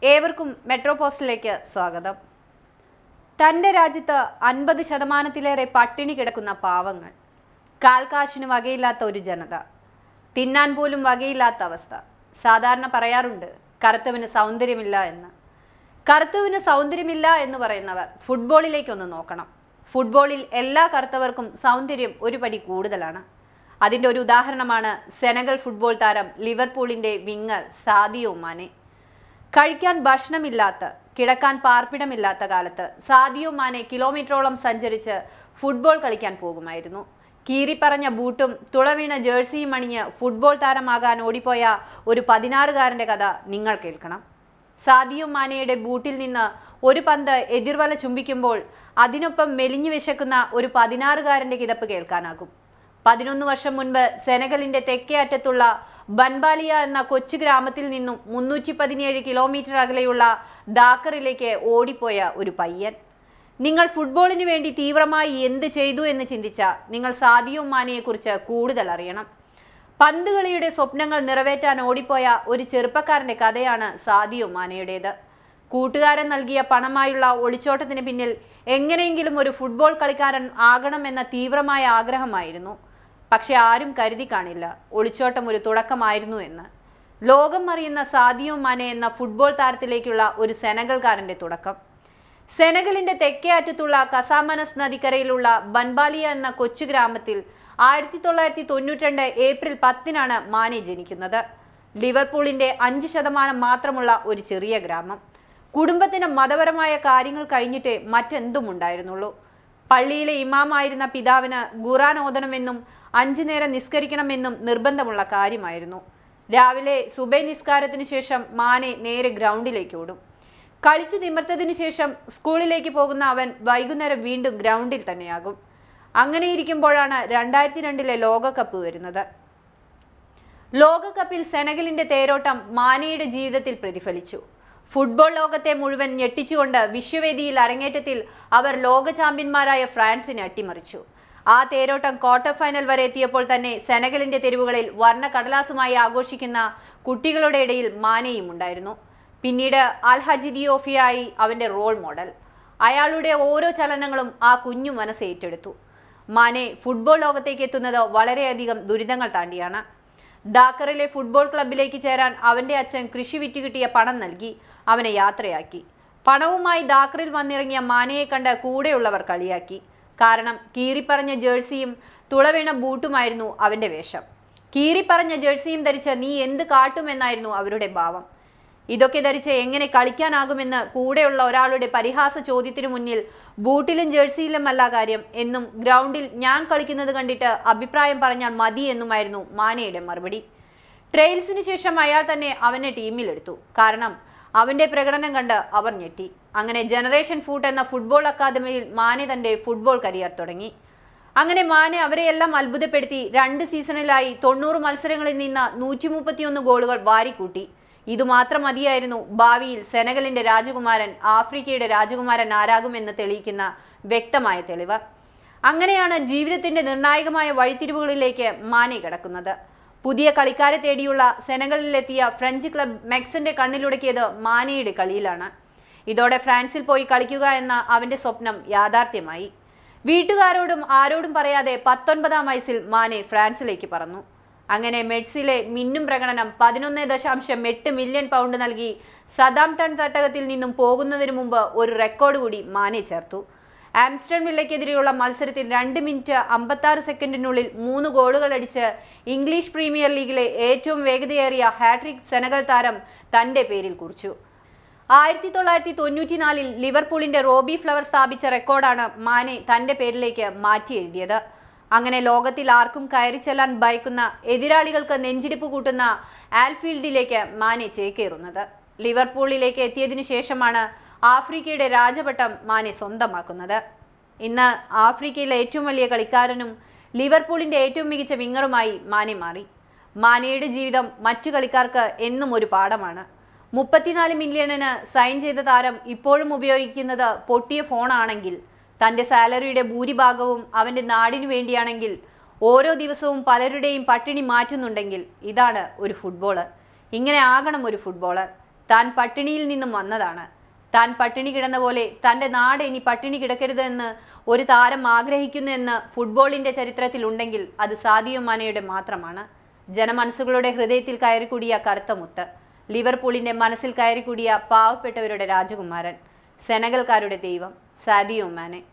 ഏവർക്കും മെട്രോ പോസ്റ്റിലേക്ക് സ്വാഗതം തൻ്റെ രാജ്യത്ത് അൻപത് ശതമാനത്തിലേറെ പട്ടിണി കിടക്കുന്ന പാവങ്ങൾ കാൽക്കാശിന് വകയില്ലാത്ത ഒരു ജനത തിന്നാൻ പോലും വകയില്ലാത്ത അവസ്ഥ സാധാരണ പറയാറുണ്ട് കറുത്തവന് സൗന്ദര്യമില്ല എന്ന് കറുത്തവന് സൗന്ദര്യമില്ല എന്ന് പറയുന്നവർ ഫുട്ബോളിലേക്കൊന്ന് നോക്കണം ഫുട്ബോളിൽ എല്ലാ കറുത്തവർക്കും സൗന്ദര്യം ഒരു പടി കൂടുതലാണ് അതിൻ്റെ ഒരു ഉദാഹരണമാണ് സെനഗൽ ഫുട്ബോൾ താരം ലിവർപൂളിൻ്റെ വിങ്ങർ സാദിയോ മാനെ കഴിക്കാൻ ഭക്ഷണമില്ലാത്ത കിടക്കാൻ പാർപ്പിടമില്ലാത്ത കാലത്ത് സാദിയോ മാനെ കിലോമീറ്ററോളം സഞ്ചരിച്ച് ഫുട്ബോൾ കളിക്കാൻ പോകുമായിരുന്നു കീറിപ്പറഞ്ഞ ബൂട്ടും തുളവീണ ജേഴ്സിയും അണിഞ്ഞ് ഫുട്ബോൾ താരമാകാൻ ഓടിപ്പോയ ഒരു പതിനാറുകാരൻ്റെ കഥ നിങ്ങൾ കേൾക്കണം സാദിയോ മാനയുടെ ബൂട്ടിൽ നിന്ന് ഒരു പന്ത് എതിർവല ചുംബിക്കുമ്പോൾ അതിനൊപ്പം മെലിഞ്ഞു വിശക്കുന്ന ഒരു പതിനാറുകാരൻ്റെ കിതപ്പ് കേൾക്കാനാകും പതിനൊന്ന് വർഷം മുൻപ് സെനഗലിന്റെ തെക്കേ അറ്റത്തുള്ള ബൻബാലിയ എന്ന കൊച്ചു ഗ്രാമത്തിൽ നിന്നും മുന്നൂറ്റി പതിനേഴ് കിലോമീറ്റർ അകലെയുള്ള ദാക്കറിലേക്ക് ഓടിപ്പോയ ഒരു പയ്യൻ നിങ്ങൾ ഫുട്ബോളിന് വേണ്ടി തീവ്രമായി എന്ത് ചെയ്തു എന്ന് ചിന്തിച്ച നിങ്ങൾ സാദിയോ മാനയെക്കുറിച്ച് കൂടുതൽ അറിയണം പന്ത് കളിയുടെ സ്വപ്നങ്ങൾ നിറവേറ്റാൻ ഓടിപ്പോയ ഒരു ചെറുപ്പക്കാരന്റെ കഥയാണ് സാദിയോ മാനയുടേത് കൂട്ടുകാരൻ നൽകിയ പണമായുള്ള ഒളിച്ചോട്ടത്തിന് പിന്നിൽ എങ്ങനെയെങ്കിലും ഒരു ഫുട്ബോൾ കളിക്കാരൻ ആകണമെന്ന തീവ്രമായ ആഗ്രഹമായിരുന്നു പക്ഷെ ആരും കരുതി കാണില്ല ഒളിച്ചോട്ടം ഒരു തുടക്കമായിരുന്നു എന്ന് ലോകം അറിയുന്ന സാദിയോ മാനെ എന്ന ഫുട്ബോൾ താരത്തിലേക്കുള്ള ഒരു സെനഗൽക്കാരന്റെ തുടക്കം സെനഗലിന്റെ തെക്കേ അറ്റത്തുള്ള കസാമനസ് നദിക്കരയിലുള്ള ബൻബാലിയ എന്ന കൊച്ചു ഗ്രാമത്തിൽ ആയിരത്തി തൊള്ളായിരത്തി തൊണ്ണൂറ്റിരണ്ട് ഏപ്രിൽ പത്തിനാണ് മാനെ ജനിക്കുന്നത് ലിവർപൂളിന്റെ അഞ്ച് ശതമാനം മാത്രമുള്ള ഒരു ചെറിയ ഗ്രാമം കുടുംബത്തിന് മതപരമായ കാര്യങ്ങൾ കഴിഞ്ഞിട്ടേ മറ്റെന്തും ഉണ്ടായിരുന്നുള്ളൂ പള്ളിയിലെ ഇമാമായിരുന്ന പിതാവിന് ഖുറാൻ ഓതണമെന്നും അഞ്ചു നേരം നിസ്കരിക്കണമെന്നും നിർബന്ധമുള്ള കാര്യമായിരുന്നു രാവിലെ സുബൈ നിസ്കാരത്തിന് ശേഷം മാനെ നേരെ ഗ്രൗണ്ടിലേക്ക് ഓടും കളിച്ചു നിമിർത്തതിനു ശേഷം സ്കൂളിലേക്ക് പോകുന്ന അവൻ വൈകുന്നേരം വീണ്ടും ഗ്രൗണ്ടിൽ തന്നെയാകും അങ്ങനെ ഇരിക്കുമ്പോഴാണ് രണ്ടായിരത്തി രണ്ടിലെ ലോകകപ്പ് വരുന്നത് ലോകകപ്പിൽ സെനഗലിന്റെ തേരോട്ടം മാനയുടെ ജീവിതത്തിൽ പ്രതിഫലിച്ചു ഫുട്ബോൾ ലോകത്തെ മുഴുവൻ ഞെട്ടിച്ചുകൊണ്ട് വിശ്വവേദിയിൽ അരങ്ങേറ്റത്തിൽ അവർ ലോക ചാമ്പ്യന്മാരായ ഫ്രാൻസിനെ അട്ടിമറിച്ചു ആ തേരോട്ടം ക്വാർട്ടർ ഫൈനൽ വരെ എത്തിയപ്പോൾ തന്നെ സെനഗലിന്റെ തെരുവുകളിൽ വർണ്ണ കടലാസുമായി ആഘോഷിക്കുന്ന കുട്ടികളുടെ ഇടയിൽ മാനയും ഉണ്ടായിരുന്നു പിന്നീട് അൽ ഹജിദിയോഫിയായി അവന്റെ റോൾ മോഡൽ അയാളുടെ ഓരോ ചലനങ്ങളും ആ കുഞ്ഞു മനസ്സ് ഏറ്റെടുത്തു മാനെ ഫുട്ബോൾ ലോകത്തേക്ക് എത്തുന്നത് വളരെയധികം ദുരിതങ്ങൾ താണ്ടിയാണ് ഡാക്കറിലെ ഫുട്ബോൾ ക്ലബിലേക്ക് ചേരാൻ അവന്റെ അച്ഛൻ കൃഷി വിറ്റ് കിട്ടിയ പണം നൽകി അവനെ യാത്രയാക്കി പണവുമായി ദാക്കറിൽ വന്നിറങ്ങിയ മാനയെ കണ്ട് കൂടെയുള്ളവർ കളിയാക്കി കാരണം കീറിപ്പറഞ്ഞ ജേഴ്സിയും തുളവീണ ബൂട്ടുമായിരുന്നു അവന്റെ വേഷം കീറിപ്പറഞ്ഞ ജേഴ്സിയും ധരിച്ച് നീ എന്ത് കാട്ടുമെന്നായിരുന്നു അവരുടെ ഭാവം ഇതൊക്കെ ധരിച്ച് എങ്ങനെ കളിക്കാനാകുമെന്ന് കൂടെയുള്ള ഒരാളുടെ പരിഹാസ ചോദ്യത്തിനു മുന്നിൽ ബൂട്ടിലും ജേഴ്സിയിലുമല്ല കാര്യം എന്നും ഗ്രൗണ്ടിൽ ഞാൻ കളിക്കുന്നത് കണ്ടിട്ട് അഭിപ്രായം പറഞ്ഞാൽ മതി എന്നുമായിരുന്നു മാനയുടെ മറുപടി ട്രെയിൽസിന് ശേഷം അയാൾ തന്നെ അവനെ ടീമിലെടുത്തു കാരണം അവന്റെ പ്രകടനം കണ്ട് അവർ ഞെട്ടി അങ്ങനെ ജനറേഷൻ ഫുട്ട് എന്ന ഫുട്ബോൾ അക്കാദമിയിൽ മാനെ തന്റെ ഫുട്ബോൾ കരിയർ തുടങ്ങി അങ്ങനെ മാനെ അവരെയെല്ലാം അത്ഭുതപ്പെടുത്തി രണ്ട് സീസണിലായി തൊണ്ണൂറ് മത്സരങ്ങളിൽ നിന്ന് നൂറ്റി മുപ്പത്തിയൊന്ന് ഗോളുകൾ വാരിക്കൂട്ടി ഇതുമാത്രം മതിയായിരുന്നു ഭാവിയിൽ സെനഗലിന്റെ രാജകുമാരൻ ആഫ്രിക്കയുടെ രാജകുമാരൻ ആരാകുമെന്ന് തെളിയിക്കുന്ന വ്യക്തമായ തെളിവ് അങ്ങനെയാണ് ജീവിതത്തിന്റെ നിർണായകമായ വഴിത്തിരിവുകളിലേക്ക് മാനെ കിടക്കുന്നത് പുതിയ കളിക്കാരെ തേടിയുള്ള സെനഗലിലെത്തിയ ഫ്രഞ്ച് ക്ലബ് മെക്സിന്റെ കണ്ണിലുടക്കിയത് മാനയുടെ കളിയിലാണ് ഇതോടെ ഫ്രാൻസിൽ പോയി കളിക്കുക എന്ന അവന്റെ സ്വപ്നം യാഥാർത്ഥ്യമായി വീട്ടുകാരോടും ആരോടും പറയാതെ പത്തൊൻപതാം വയസ്സിൽ മാനെ ഫ്രാൻസിലേക്ക് പറന്നു അങ്ങനെ മെഡ്സിലെ മിന്നും പ്രകടനം പതിനൊന്ന് ദശാംശം എട്ട് മില്യൺ പൗണ്ട് നൽകി സദാം ടൺ തട്ടകത്തിൽ നിന്നും പോകുന്നതിന് മുമ്പ് ഒരു റെക്കോർഡ് കൂടി മാനെ ചേർത്തു ആംസ്റ്റൺ വില്ലയ്ക്കെതിരെയുള്ള മത്സരത്തിൽ രണ്ട് മിനിറ്റ് അമ്പത്താറ് സെക്കൻഡിനുള്ളിൽ മൂന്ന് ഗോളുകൾ അടിച്ച് ഇംഗ്ലീഷ് പ്രീമിയർ ലീഗിലെ ഏറ്റവും വേഗതയേറിയ ഹാട്രിക് സെനഗൽ താരം തന്റെ പേരിൽ കുറിച്ചു ആയിരത്തി തൊള്ളായിരത്തി തൊണ്ണൂറ്റിനാലിൽ ലിവർപൂളിന്റെ റോബി ഫ്ലവർ സ്ഥാപിച്ച റെക്കോർഡാണ് മാനെ തന്റെ പേരിലേക്ക് മാറ്റി എഴുതിയത് അങ്ങനെ ലോകത്തിൽ ആർക്കും കയറി ചെല്ലാൻ ഭയക്കുന്ന എതിരാളികൾക്ക് നെഞ്ചിടിപ്പ് കൂട്ടുന്ന ആൽഫീൽഡിലേക്ക് മാനെ ചേക്കേറുന്നത് ലിവർപൂളിലേക്ക് എത്തിയതിനു ശേഷമാണ് ആഫ്രിക്കയുടെ രാജപട്ടം മാനെ സ്വന്തമാക്കുന്നത് ഇന്ന് ആഫ്രിക്കയിലെ ഏറ്റവും വലിയ കളിക്കാരനും ലിവർപൂളിന്റെ ഏറ്റവും മികച്ച വിങ്ങറുമായി മാനെ മാറി മാനയുടെ ജീവിതം മറ്റു കളിക്കാർക്ക് എന്നും ഒരു പാഠമാണ് മുപ്പത്തിനാല് മില്യണിന് സൈൻ ചെയ്ത താരം ഇപ്പോഴും ഉപയോഗിക്കുന്നത് പൊട്ടിയ ഫോണാണെങ്കിൽ തന്റെ സാലറിയുടെ ഭൂരിഭാഗവും അവന്റെ നാടിനു വേണ്ടിയാണെങ്കിൽ ഓരോ ദിവസവും പലരുടെയും പട്ടിണി മാറ്റുന്നുണ്ടെങ്കിൽ ഇതാണ് ഒരു ഫുട്ബോളർ ഇങ്ങനെ ആകണം ഒരു ഫുട്ബോളർ താൻ പട്ടിണിയിൽ നിന്നും വന്നതാണ് താൻ പട്ടിണി കിടന്ന പോലെ തൻ്റെ നാട് ഇനി പട്ടിണി കിടക്കരുത് എന്ന് ഒരു താരം ആഗ്രഹിക്കുന്നു എന്ന് ഫുട്ബോളിന്റെ ചരിത്രത്തിൽ ഉണ്ടെങ്കിൽ അത് സാദിയോ മാനയുടെ മാത്രമാണ് ജനമനസ്സുകളുടെ ഹൃദയത്തിൽ കയറിക്കൂടിയ കറുത്ത മുത്ത് ലിവർപൂളിന്റെ മനസ്സിൽ കയറിക്കൂടിയ പാവപ്പെട്ടവരുടെ രാജകുമാരൻ സെനഗൽക്കാരുടെ ദൈവം സാദിയോ മാനെ